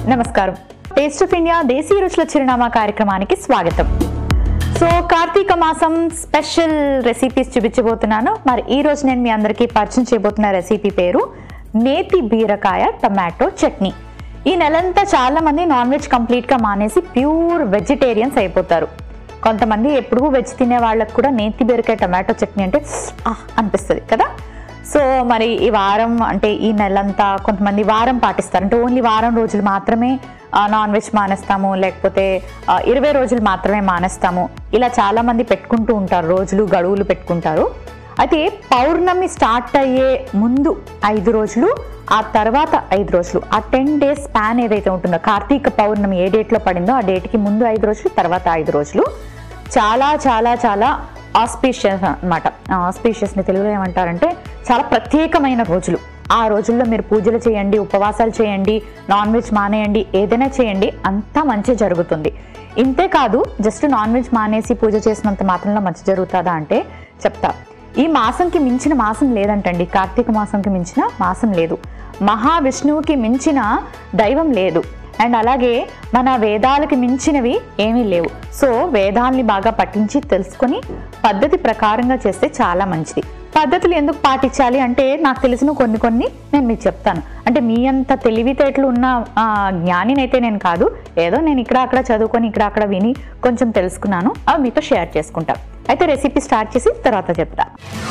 నమస్కారం taste of India దేశీయ రుచుల చిరునామా కార్యక్రమానికి స్వాగతం సో కార్తీక మాసం స్పెషల్ రెసిపీస్ చూపించబోతున్నాను మరి ఈ రోజు నేను మీ అందరికీ పరిచయం చేయబోతున్న రెసిపీ పేరు నేతి బీరకాయ టమాటో చట్నీ ఈ నెలంతా చాలా మంది నాన్ వెజ్ కంప్లీట్గా మానేసి ప్యూర్ వెజిటేరియన్స్ అయిపోతారు కొంతమంది ఎప్పుడూ వెజ్ తినే వాళ్ళకు కూడా నేతి బీరకాయ టమాటో చట్నీ అంటే ఆహ్ అనిపిస్తుంది కదా సో మరి ఈ వారం అంటే ఈ నెలంతా కొంతమంది వారం పాటిస్తారు అంటే ఓన్లీ వారం రోజులు మాత్రమే నాన్ వెజ్ మానేస్తాము లేకపోతే ఆ, ఇరవై రోజులు మాత్రమే మానేస్తాము ఇలా చాలా మంది పెట్టుకుంటూ ఉంటారు రోజులు గడువులు పెట్టుకుంటారు అయితే పౌర్ణమి స్టార్ట్ అయ్యే ముందు ఐదు రోజులు ఆ తర్వాత ఐదు రోజులు ఆ టెన్ డేస్ స్పాన్ ఏదైతే ఉంటుందో కార్తీక పౌర్ణమి ఏ డేట్లో పడిందో ఆ డేట్కి ముందు ఐదు రోజులు తర్వాత ఐదు రోజులు చాలా చాలా చాలా ఆస్పీషియస్ అనమాట ఆస్పీషియస్ని తెలుగులో ఏమంటారంటే చాలా ప్రత్యేకమైన రోజులు ఆ రోజుల్లో మీరు పూజలు చేయండి ఉపవాసాలు చేయండి నాన్ వెజ్ మానేయండి ఏదైనా చేయండి అంతా మంచి జరుగుతుంది ఇంతే కాదు జస్ట్ నాన్ వెజ్ మానేసి పూజ చేసినంత మాత్రంలో మంచి జరుగుతుందా అంటే చెప్తా ఈ మాసంకి మించిన మాసం లేదంటండి కార్తీక మాసంకి మించిన మాసం లేదు మహావిష్ణువుకి మించిన దైవం లేదు అండ్ అలాగే మన వేదాలకి మించినవి ఏమీ లేవు సో వేదాల్ని బాగా పఠించి తెలుసుకొని పద్ధతి ప్రకారంగా చేస్తే చాలా మంచిది పద్ధతులు ఎందుకు పాటించాలి అంటే నాకు తెలిసిన కొన్ని కొన్ని నేను మీకు చెప్తాను అంటే మీ అంత తెలివితేటలు ఉన్న ఆ, జ్ఞానినైతే నేను కాదు ఏదో నేను ఇక్కడ అక్కడ చదువుకొని ఇక్కడ అక్కడ విని కొంచెం తెలుసుకున్నాను అవి మీతో షేర్ చేసుకుంటా అయితే రెసిపీ స్టార్ట్ చేసి తర్వాత చెప్తా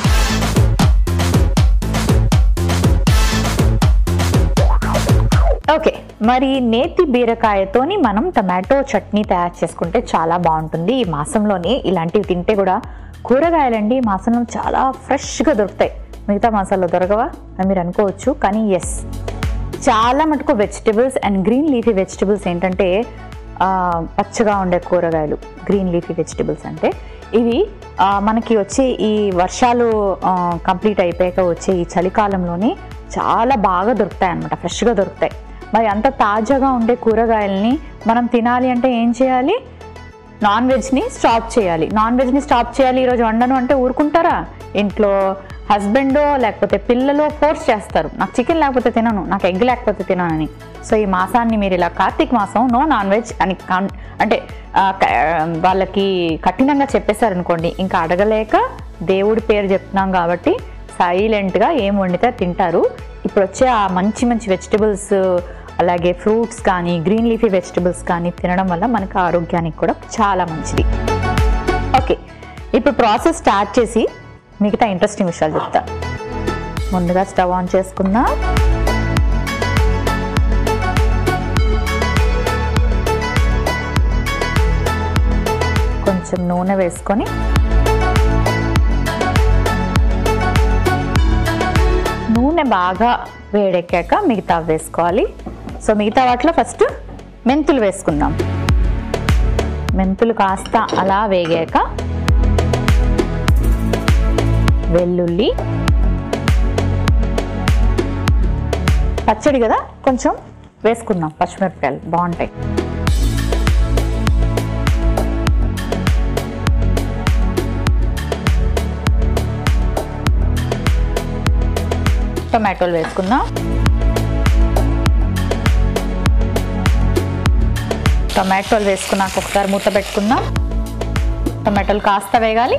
ఓకే మరి నేతి బీరకాయతోని మనం టమాటో చట్నీ తయారు చేసుకుంటే చాలా బాగుంటుంది ఈ మాసంలోనే ఇలాంటివి తింటే కూడా కూరగాయలండి ఈ మాసంలో చాలా ఫ్రెష్గా దొరుకుతాయి మిగతా మాసాల్లో దొరకవా అని మీరు అనుకోవచ్చు కానీ ఎస్ చాలా మటుకు vegetables and green leafy vegetables ఏంటంటే ఆ, పచ్చగా ఉండే కూరగాయలు గ్రీన్ లీఫీ వెజిటబుల్స్ అంటే ఇవి ఆ, మనకి వచ్చే ఈ వర్షాలు కంప్లీట్ అయిపోయాక వచ్చే ఈ చలికాలంలోని చాలా బాగా దొరుకుతాయి అన్నమాట ఫ్రెష్గా దొరుకుతాయి మరి అంత తాజాగా ఉండే కూరగాయలని మనం తినాలి అంటే ఏం చేయాలి నాన్ వెజ్ని స్టాప్ చేయాలి నాన్ వెజ్ని స్టాప్ చేయాలి ఈరోజు వండను అంటే ఊరుకుంటారా ఇంట్లో హస్బెండో లేకపోతే పిల్లలు ఫోర్స్ చేస్తారు నాకు చికెన్ లేకపోతే తినను నాకు ఎగ్ లేకపోతే తినను అని సో ఈ మాసాన్ని మీరు ఇలా కార్తీక మాసం నో నాన్ వెజ్ అని కాన్- అంటే ఆ, క- వాళ్ళకి కఠినంగా చెప్పేశారనుకోండి ఇంకా అడగలేక దేవుడి పేరు చెప్తున్నాం కాబట్టి సైలెంట్గా ఏం వండితే అది తింటారు ఇప్పుడు వచ్చే ఆ మంచి మంచి వెజిటబుల్స్ అలాగే ఫ్రూట్స్ కానీ గ్రీన్ లీఫీ వెజిటబుల్స్ కానీ తినడం వల్ల మనకు ఆరోగ్యానికి కూడా చాలా మంచిది ఓకే ఇప్పుడు ప్రాసెస్ స్టార్ట్ చేసి మిగతా ఇంట్రెస్టింగ్ విషయాలు చెప్తా ముందుగా స్టవ్ ఆన్ చేసుకుందాం కొంచెం నూనె వేసుకొని నూనె బాగా వేడెక్కాక మిగతా వేసుకోవాలి సో మిగతా వాటిలో ఫస్ట్ మెంతులు వేసుకుందాం మెంతులు కాస్త అలా వేగాక వెల్లుల్లి పచ్చడి కదా కొంచెం వేసుకుందాం పచ్చిమిరపకాయలు బాగుంటాయి టొమాటోలు వేసుకుందాం టొమాటోలు వేసుకున్నాక ఒకసారి మూత పెట్టుకుందాం టొమాటోలు కాస్త వేగాలి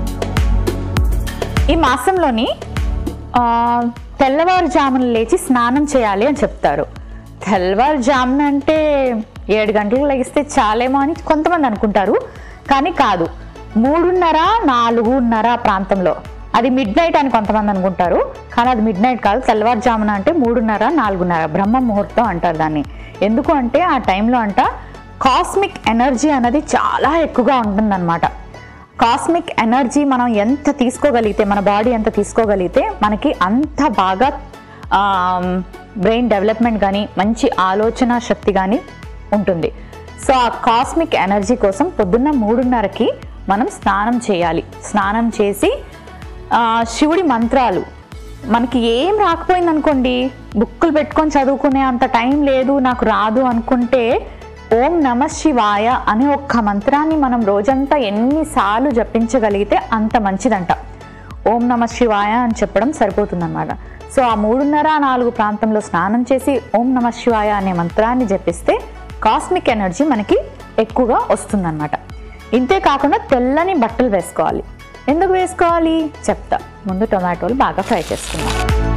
ఈ మాసంలోని ఆ, తెల్లవారుజామున లేచి స్నానం చేయాలి అని చెప్తారు తెల్లవారుజామున అంటే ఏడు గంటలకు లెగిస్తే చాలేమో అని కొంతమంది అనుకుంటారు కానీ కాదు మూడున్నర నాలుగున్నర ప్రాంతంలో అది మిడ్ నైట్ అని కొంతమంది అనుకుంటారు కానీ అది మిడ్ నైట్ కాదు తెల్లవారుజామున అంటే మూడున్నర నాలుగున్నర బ్రహ్మ ముహూర్తం అంటారు దాన్ని ఎందుకు అంటే ఆ టైంలో అంట కాస్మిక్ ఎనర్జీ అనేది చాలా ఎక్కువగా ఉంటుందన్నమాట కాస్మిక్ ఎనర్జీ మనం ఎంత తీసుకోగలిగితే మన బాడీ ఎంత తీసుకోగలిగితే మనకి అంత బాగా బ్రెయిన్ డెవలప్మెంట్ కానీ మంచి ఆలోచన శక్తి కానీ ఉంటుంది సో ఆ కాస్మిక్ ఎనర్జీ కోసం పొద్దున్న మూడున్నరకి మనం స్నానం చేయాలి స్నానం చేసి ఆ, శివుడి మంత్రాలు మనకి ఏం రాకపోయింది అనుకోండి బుక్కులు పెట్టుకొని చదువుకునే అంత టైం లేదు నాకు రాదు అనుకుంటే ఓం నమ శివాయ అనే ఒక్క మంత్రాన్ని మనం రోజంతా ఎన్నిసార్లు జపించగలిగితే అంత మంచిదంట ఓం నమ శివాయ అని చెప్పడం సరిపోతుందన్నమాట సో ఆ మూడున్నర నాలుగు ప్రాంతంలో స్నానం చేసి ఓం నమ శివాయ అనే మంత్రాన్ని జపిస్తే కాస్మిక్ ఎనర్జీ మనకి ఎక్కువగా వస్తుందన్నమాట ఇంతే కాకుండా తెల్లని బట్టలు వేసుకోవాలి ఎందుకు వేసుకోవాలి చెప్తా ముందు టొమాటోలు బాగా ఫ్రై చేసుకుందాం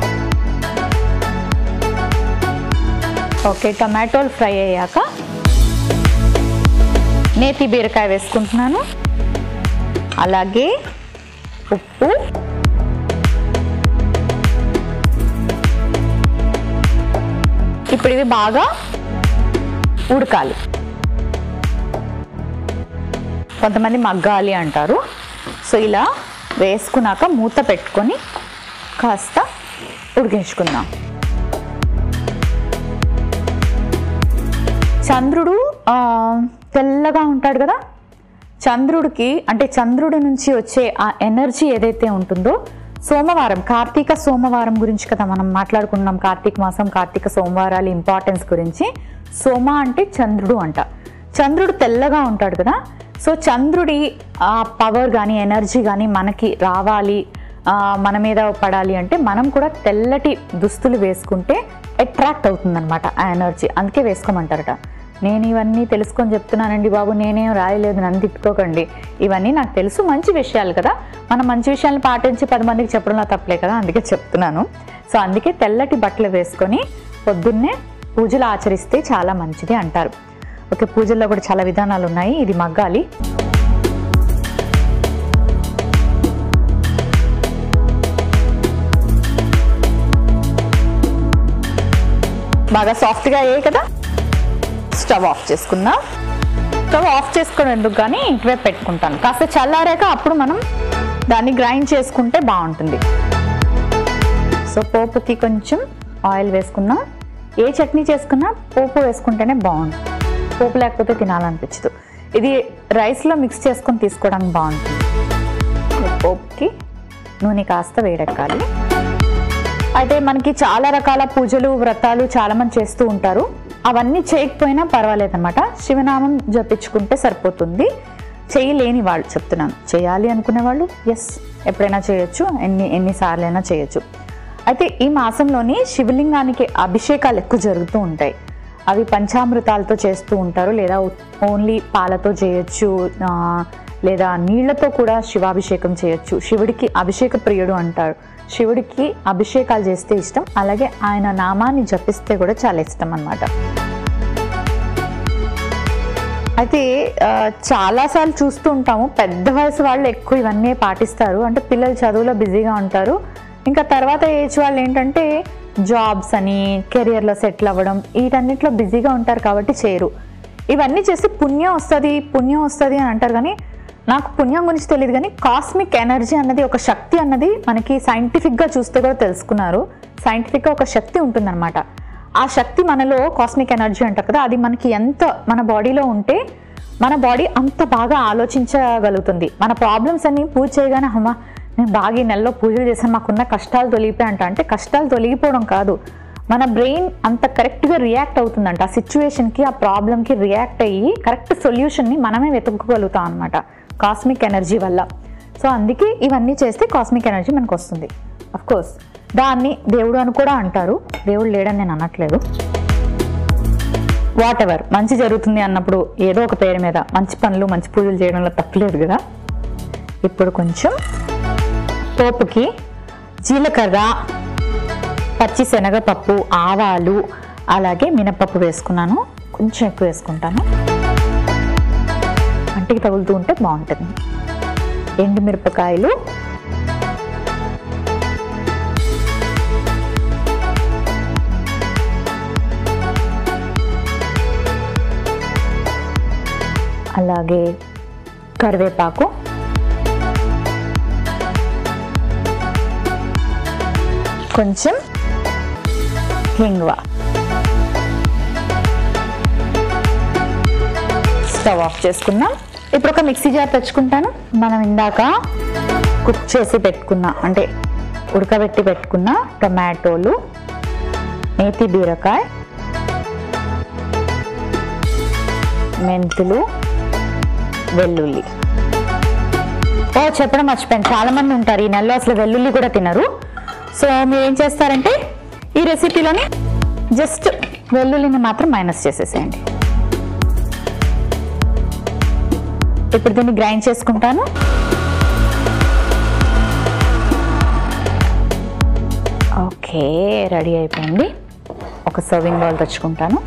ఓకే టొమాటోలు ఫ్రై అయ్యాక నేతి బీరకాయ వేసుకుంటున్నాను అలాగే ఉప్పు ఇప్పుడు ఇవి బాగా ఉడకాలి కొంతమంది మగ్గాలి అంటారు సో ఇలా వేసుకున్నాక మూత పెట్టుకొని కాస్త ఉడికించుకుందాం చంద్రుడు ఆ, తెల్లగా ఉంటాడు కదా చంద్రుడికి అంటే చంద్రుడి నుంచి వచ్చే ఆ ఎనర్జీ ఏదైతే ఉంటుందో సోమవారం కార్తీక సోమవారం గురించి కదా మనం మాట్లాడుకున్నాం కార్తీక మాసం కార్తీక సోమవారాల ఇంపార్టెన్స్ గురించి సోమ అంటే చంద్రుడు అంట చంద్రుడు తెల్లగా ఉంటాడు కదా సో చంద్రుడి ఆ పవర్ కానీ ఎనర్జీ కానీ మనకి రావాలి ఆ, మన మీద పడాలి అంటే మనం కూడా తెల్లటి దుస్తులు వేసుకుంటే అట్రాక్ట్ అవుతుందన్నమాట ఆ ఎనర్జీ అందుకే వేసుకోమంటారట నేను ఇవన్నీ తెలుసుకొని చెప్తున్నానండి బాబు నేనేం రాయలేదు నన్ను తిట్టుకోకండి ఇవన్నీ నాకు తెలుసు మంచి విషయాలు కదా మనం మంచి విషయాలను పాటించి పది మందికి చెప్పడంలో తప్పలే కదా అందుకే చెప్తున్నాను సో అందుకే తెల్లటి బట్టలు వేసుకొని పొద్దున్నే పూజలు ఆచరిస్తే చాలా మంచిది అంటారు ఓకే పూజల్లో కూడా చాలా విధానాలు ఉన్నాయి ఇది మగ్గాలి బాగా సాఫ్ట్గా అయ్యాయి కదా స్టవ్ ఆఫ్ చేసుకుందాం స్టవ్ ఆఫ్ చేసుకోవడం ఎందుకు కానీ ఇంటివైపు పెట్టుకుంటాను కాస్త చల్లారాక అప్పుడు మనం దాన్ని గ్రైండ్ చేసుకుంటే బాగుంటుంది సో పోపుకి కొంచెం ఆయిల్ వేసుకుందాం ఏ చట్నీ చేసుకున్నా పోపు వేసుకుంటేనే బాగుంటుంది పోపు లేకపోతే తినాలనిపించదు ఇది రైస్లో మిక్స్ చేసుకొని తీసుకోవడానికి బాగుంటుంది పోపుకి నూనె కాస్త వేడెక్కాలి అయితే మనకి చాలా రకాల పూజలు వ్రతాలు చాలా మంది చేస్తూ ఉంటారు అవన్నీ చేయకపోయినా పర్వాలేదన్నమాట శివనామం జపించుకుంటే సరిపోతుంది చేయలేని వాళ్ళు చెప్తున్నాను చేయాలి అనుకునే వాళ్ళు ఎస్ ఎప్పుడైనా చేయొచ్చు ఎన్ని ఎన్నిసార్లు అయినా చేయొచ్చు అయితే ఈ మాసంలోని శివలింగానికి అభిషేకాలు ఎక్కువ జరుగుతూ ఉంటాయి అవి పంచామృతాలతో చేస్తూ ఉంటారు లేదా ఓన్లీ పాలతో చేయొచ్చు ఆ, లేదా నీళ్లతో కూడా శివాభిషేకం చేయొచ్చు శివుడికి అభిషేక ప్రియుడు అంటారు శివుడికి అభిషేకాలు చేస్తే ఇష్టం అలాగే ఆయన నామాన్ని జపిస్తే కూడా చాలా ఇష్టం అన్నమాట అయితే ఆ, చాలాసార్లు చూస్తూ ఉంటాము పెద్ద వయసు వాళ్ళు ఎక్కువ ఇవన్నీ పాటిస్తారు అంటే పిల్లలు చదువులో బిజీగా ఉంటారు ఇంకా తర్వాత ఏజ్ వాళ్ళు ఏంటంటే జాబ్స్ అని కెరియర్లో సెటిల్ అవ్వడం వీటన్నిటిలో బిజీగా ఉంటారు కాబట్టి చేయరు ఇవన్నీ చేసి పుణ్యం వస్తుంది పుణ్యం వస్తుంది అని అంటారు కానీ నాకు పుణ్యం గురించి తెలియదు కానీ కాస్మిక్ ఎనర్జీ అన్నది ఒక శక్తి అన్నది మనకి సైంటిఫిక్గా చూస్తే కూడా తెలుసుకున్నారు సైంటిఫిక్గా ఒక శక్తి ఉంటుందన్నమాట ఆ శక్తి మనలో కాస్మిక్ ఎనర్జీ అంటారు కదా అది మనకి ఎంత మన బాడీలో ఉంటే మన బాడీ అంత బాగా ఆలోచించగలుగుతుంది మన ప్రాబ్లమ్స్ అన్ని పూజ చేయగానే అమ్మ నేను బాగా ఈ నెలలో పూజలు చేశాను మాకున్న కష్టాలు తొలిగిపోయి అంట అంటే కష్టాలు తొలగిపోవడం కాదు మన బ్రెయిన్ అంత కరెక్ట్గా రియాక్ట్ అవుతుందంట ఆ సిచ్యువేషన్కి ఆ ప్రాబ్లమ్కి రియాక్ట్ అయ్యి కరెక్ట్ సొల్యూషన్ని మనమే వెతుక్కోగలుగుతాం అనమాట కాస్మిక్ ఎనర్జీ వల్ల సో అందుకే ఇవన్నీ చేస్తే కాస్మిక్ ఎనర్జీ మనకు వస్తుంది అఫ్ కోర్స్ దాన్ని దేవుడు అని కూడా అంటారు దేవుడు లేడని నేను అనట్లేదు వాట్ ఎవర్ మంచి జరుగుతుంది అన్నప్పుడు ఏదో ఒక పేరు మీద మంచి పనులు మంచి పూజలు చేయడంలో తప్పలేదు కదా ఇప్పుడు కొంచెం పోపుకి జీలకర్ర పచ్చి శనగపప్పు ఆవాలు అలాగే మినపప్పు వేసుకున్నాను కొంచెం ఎక్కువ వేసుకుంటాను అంటికి తగులుతూ ఉంటే బాగుంటుంది ఎండుమిరపకాయలు అలాగే కరివేపాకు కొంచెం హింగ్వ స్టవ్ ఆఫ్ చేసుకుందాం ఇప్పుడు ఒక మిక్సీ జార్ తెచ్చుకుంటాను మనం ఇందాక కుక్ చేసి పెట్టుకున్న అంటే ఉడకబెట్టి పెట్టుకున్న టొమాటోలు నేతి బీరకాయ మెంతులు వెల్లుల్లి ఓ చెప్పడం మర్చిపోయాను చాలా మంది ఉంటారు ఈ నెలలో అసలు వెల్లుల్లి కూడా తినరు సో మీరు ఏం చేస్తారంటే ఈ రెసిపీలోని జస్ట్ వెల్లుల్లిని మాత్రం మైనస్ చేసేసేయండి ఇప్పుడు దీన్ని గ్రైండ్ చేసుకుంటాను ఓకే రెడీ అయిపోయింది ఒక సర్వింగ్ బౌల్ తెచ్చుకుంటాను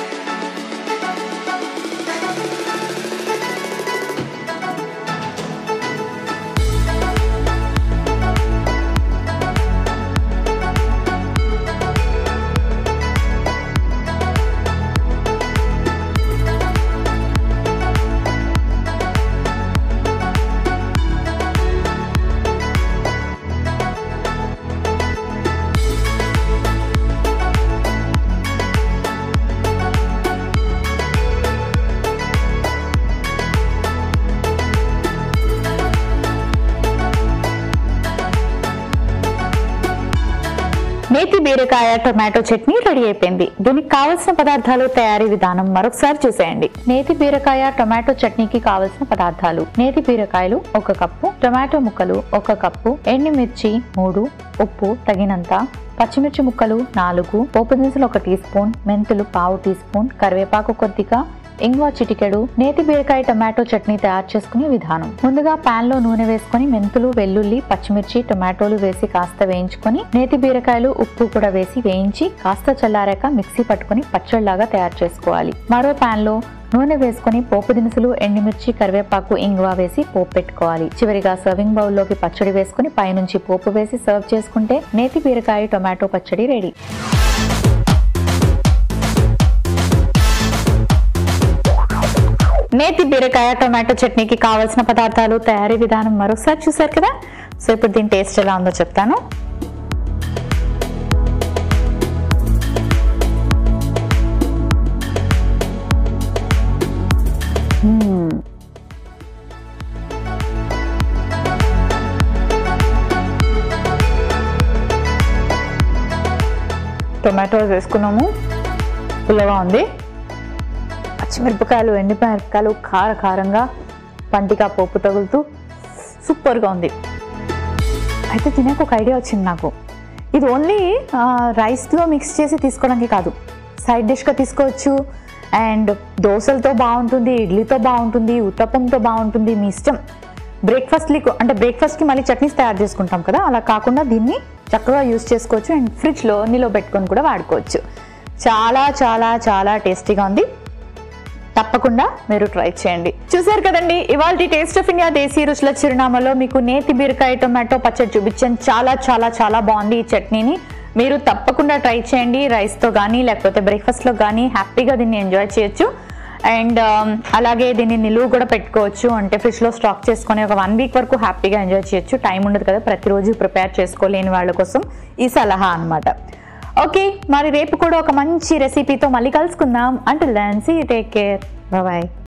నేతి బీరకాయ టొమాటో చట్నీ రెడీ అయిపోయింది దీనికి కావలసిన పదార్థాలు తయారీ విధానం మరొకసారి చూసేయండి నేతి బీరకాయ టొమాటో చట్నీకి కావలసిన పదార్థాలు నేతి బీరకాయలు ఒక కప్పు టొమాటో ముక్కలు ఒక కప్పు ఎండుమిర్చి మూడు ఉప్పు తగినంత పచ్చిమిర్చి ముక్కలు నాలుగు పోపు దినుసులు ఒక టీ స్పూన్ మెంతులు పావు టీ స్పూన్ కరివేపాకు కొద్దిగా ఇంగువ చిటికెడు నేతి బీరకాయ టొమాటో చట్నీ తయారు చేసుకునే విధానం ముందుగా పాన్ లో నూనె వేసుకొని మెంతులు వెల్లుల్లి పచ్చిమిర్చి టొమాటోలు వేసి కాస్త వేయించుకొని నేతి బీరకాయలు ఉప్పు కూడా వేసి వేయించి కాస్త చల్లారాక మిక్సీ పట్టుకొని పచ్చడిలాగా తయారు చేసుకోవాలి మరో పాన్ లో నూనె వేసుకొని పోపు దినుసులు ఎండుమిర్చి కరివేపాకు ఇంగువ వేసి పోపు పెట్టుకోవాలి చివరిగా సర్వింగ్ బౌల్లోకి పచ్చడి వేసుకుని పైనుంచి పోపు వేసి సర్వ్ చేసుకుంటే నేతి బీరకాయ టొమాటో పచ్చడి రెడీ నేతి బీరకాయ టొమాటో చట్నీకి కావాల్సిన పదార్థాలు తయారీ విధానం మరొకసారి చూసారు కదా సో ఇప్పుడు దీని టేస్ట్ ఎలా ఉందో చెప్తాను మ్మ్. టొమాటో వేసుకున్నాము పుల్లగా ఉంది పచ్చిమిరపకాయలు ఎండిమిరపకాయలు కార కారంగా పంటిగా పోపు తగులుతూ సూపర్గా ఉంది అయితే తినాక ఒక ఐడియా వచ్చింది నాకు ఇది ఓన్లీ రైస్లో మిక్స్ చేసి తీసుకోవడానికి కాదు సైడ్ డిష్గా తీసుకోవచ్చు అండ్ దోశలతో బాగుంటుంది ఇడ్లీతో బాగుంటుంది ఉత్తప్పంతో బాగుంటుంది మీ ఇష్టం బ్రేక్ఫాస్ట్లీ అంటే బ్రేక్ఫాస్ట్కి మళ్ళీ చట్నీస్ తయారు చేసుకుంటాం కదా అలా కాకుండా దీన్ని చక్కగా యూస్ చేసుకోవచ్చు అండ్ ఫ్రిడ్జ్లో నిలో పెట్టుకొని కూడా వాడుకోవచ్చు చాలా చాలా చాలా టేస్టీగా ఉంది తప్పకుండా మీరు ట్రై చేయండి చూసారు కదండి ఇవాళ టేస్ట్ ఆఫ్ ఇండియా దేశీ రుచుల చిరునామాలో మీకు నేతి బీరకాయ టొమాటో పచ్చడి చూపించాను చాలా చాలా చాలా బాగుంది ఈ చట్నీని మీరు తప్పకుండా ట్రై చేయండి రైస్తో కానీ లేకపోతే బ్రేక్ఫాస్ట్లో కానీ హ్యాపీగా దీన్ని ఎంజాయ్ చేయొచ్చు అండ్ అలాగే దీన్ని నిలువ కూడా పెట్టుకోవచ్చు అంటే ఫ్రిడ్జ్లో స్టాక్ చేసుకొని ఒక వన్ వీక్ వరకు హ్యాపీగా ఎంజాయ్ చేయొచ్చు టైం ఉండదు కదా ప్రతిరోజు ప్రిపేర్ చేసుకోలేని వాళ్ళ కోసం ఈ సలహా అన్నమాట ఓకే మరి రేపు కూడా ఒక మంచి రెసిపీతో మళ్ళీ కలుసుకుందాం until then see take care bye